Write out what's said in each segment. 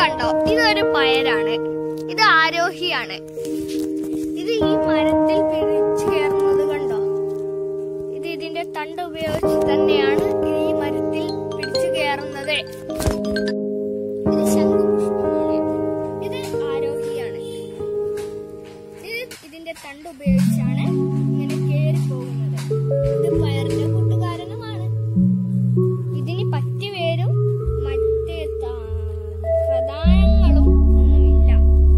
കണ്ടോ ഇതൊരു പയരാണ് ഇത് ആരോഹിയാണ് ഇത് ഈ മരത്തിൽ പിടിച്ചു കയറുന്നത് കണ്ടോ ഇത് ഇതിന്റെ തണ്ട് ഉപയോഗിച്ച് തന്നെയാണ് ഇത് ഈ മരത്തിൽ പിടിച്ചു കയറുന്നത് ഇത് ശംഖുപുഷ്പമാണ് ഇത് ആരോഹിയാണ് ഇത് ഇതിന്റെ തണ്ട് ഉപയോഗിച്ചാണ് ഇങ്ങനെ കയറി പോകുന്നത് ഇത് പയറിന്റെ കൂട്ടുകാരനുമാണ് ഇതിന് പറ്റി പേരും മറ്റേ ത- പ്രധാനങ്ങളും ഒന്നുമില്ല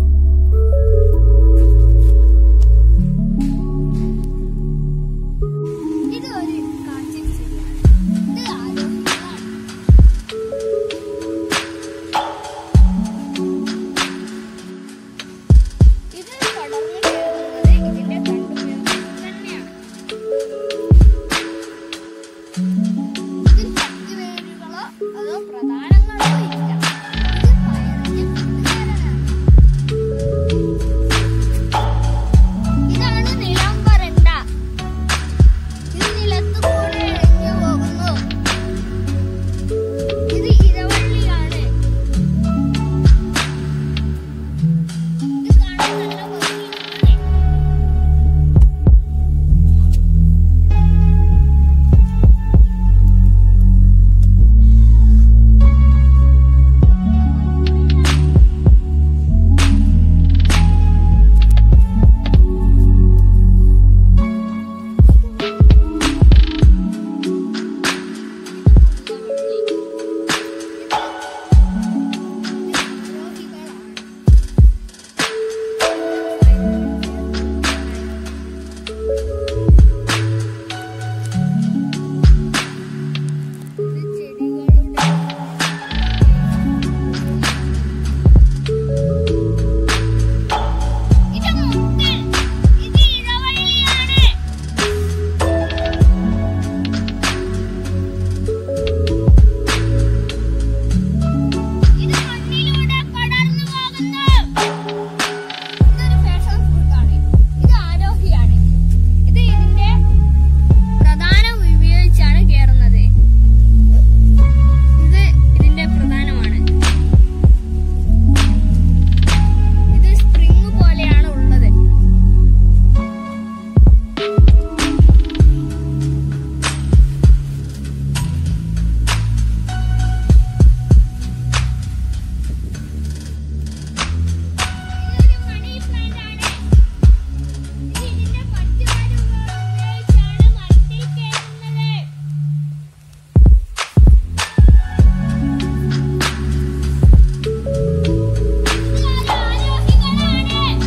ഇത് ഒരു കാച്ചിൽ ചെടിയാണ് ഇത് ആരോഗ്യമാണ് ഇത് പടർന്നു കയറുന്നത് ഇതിന്റെ തണ്ടുപയോഗിച്ച് തന്നെയാണ് ഇതിൽ പത്ത് വേരുകളോ അതോ പ്രധാനങ്ങളോ ഇല്ല ഇത് പയറിന്റെ കൂട്ടുകാരനാണ് ഇതാണ് നിലം വരണ്ട ഇത് നിലത്തുകൂടെ ഇഴഞ്ഞു പോകുന്നു ഇത് ഇരവള്ളിയാണ് ഇത് കാണാൻ നല്ല ഭംഗിയാണ് ഇത് മുത്ത് ഇത് ഇടവള്ളിയാണ് ഇത് മണ്ണിലൂടെ പടർന്നു പോകുന്നു ഇതൊരു ഫാഷൻ ഫ്രൂട്ടാണ് ഇത് ആരോഹിയാണ് ഇത് ഇതിന്റെ പ്രധാനം ഉപയോഗിച്ചാണ് കയറുന്നത് ഇത് ഇതിന്റെ പ്രധാനമാണ് ഇത് സ്പ്രിങ് പോലെയാണ് ഉള്ളത് ഇതൊരു മണി പ്ലാന്റ് ആണ് ഇത് ഇതിന്റെ പച്ചമരം ഉപയോഗിച്ചാണ് മരത്തിൽ കയറുന്നത് ഇത് ആരോഹികളാണ്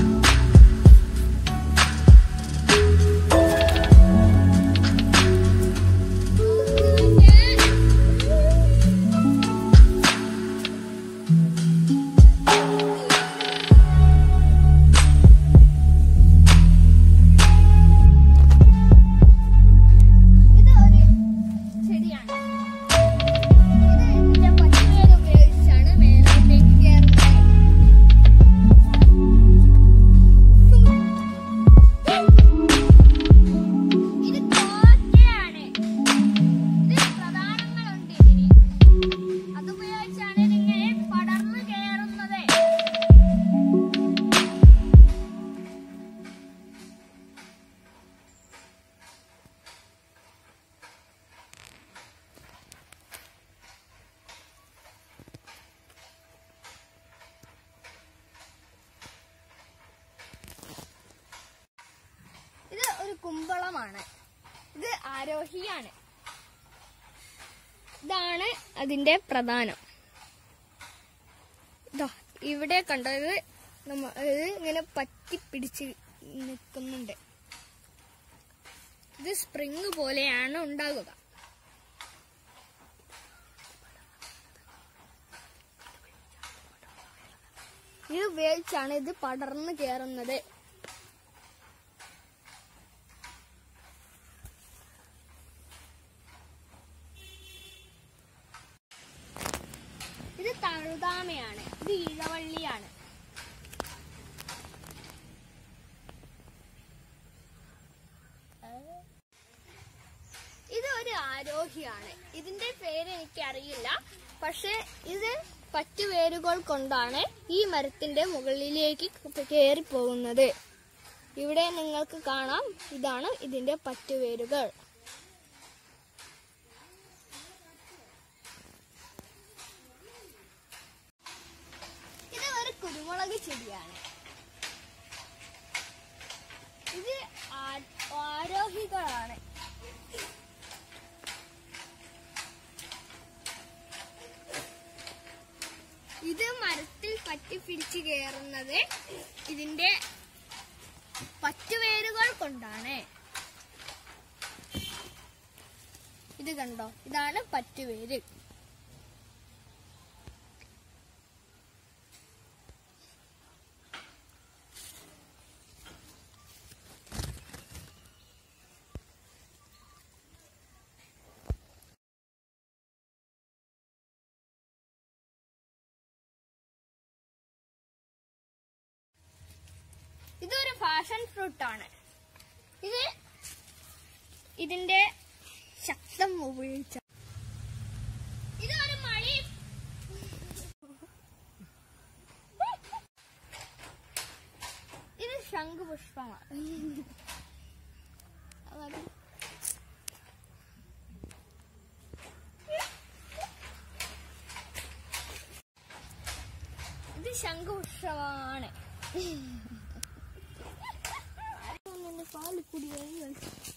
ഇത് ഒരു ചെടിയാണ് ഇത് ഇതിന്റെ പച്ചവേര് ഉപയോഗിച്ചാണ് മേലോട്ടേക്ക് കയറുന്നത് ഇത് കോക്കയാണ് ഇത് പ്രധാനങ്ങളുണ്ട് ഇതിന് അതുപയോഗിച്ചാണ് ഇതിങ്ങനെ പടർന്നു കയറുന്നത് ഇത് ഒരു കുമ്പളമാണ് ഇത് ആരോഹിയാണ് ഇതാണ് അതിന്റെ പ്രധാനം ദാ ഇവിടെ കണ്ടത് നമ്മ ഇത് ഇങ്ങനെ പറ്റി പിടിച്ച് നിൽക്കുന്നുണ്ട് ഇത് സ്പ്രിങ് പോലെയാണ് ഉണ്ടാകുക ഇത് ഉപയോഗിച്ചാണ് ഇത് പടർന്നു കയറുന്നത് ഇത് തഴുതാമയാണ് ഇത് ഇഴവള്ളിയാണ് ഇത് ഒരു ആരോഹിയാണ് ഇതിന്റെ പേര് എനിക്ക് അറിയില്ല പക്ഷെ ഇത് പറ്റുവേരുകൾ കൊണ്ടാണ് ഈ മരത്തിന്റെ മുകളിലേക്ക് കയറി പോകുന്നത് ഇവിടെ നിങ്ങൾക്ക് കാണാം ഇതാണ് ഇതിന്റെ പറ്റുവേരുകൾ ഇത് ഒരു കുരുമുളക് ചെടിയാണ് ഇത് ആ- ആരോഹികളാണ് ഇത് മരത്തിൽ പറ്റി പിടിച്ചു കയറുന്നത് ഇതിന്റെ പറ്റുവേരുകൾ കൊണ്ടാണ് ഇത് കണ്ടോ ഇതാണ് പറ്റുവേര് ഇതൊരു ഫാഷൻ ഫ്രൂട്ട് ആണ് ഇത് ഇതിന്റെ ശക്തം ഉപയോഗിച്ച ഇതൊരു മഴ ഇത് ശംഖുപുഷ്പമാണ് അത് ഇത് ശംഖുപുഷ്പമാണ് പാല് കുടിയായി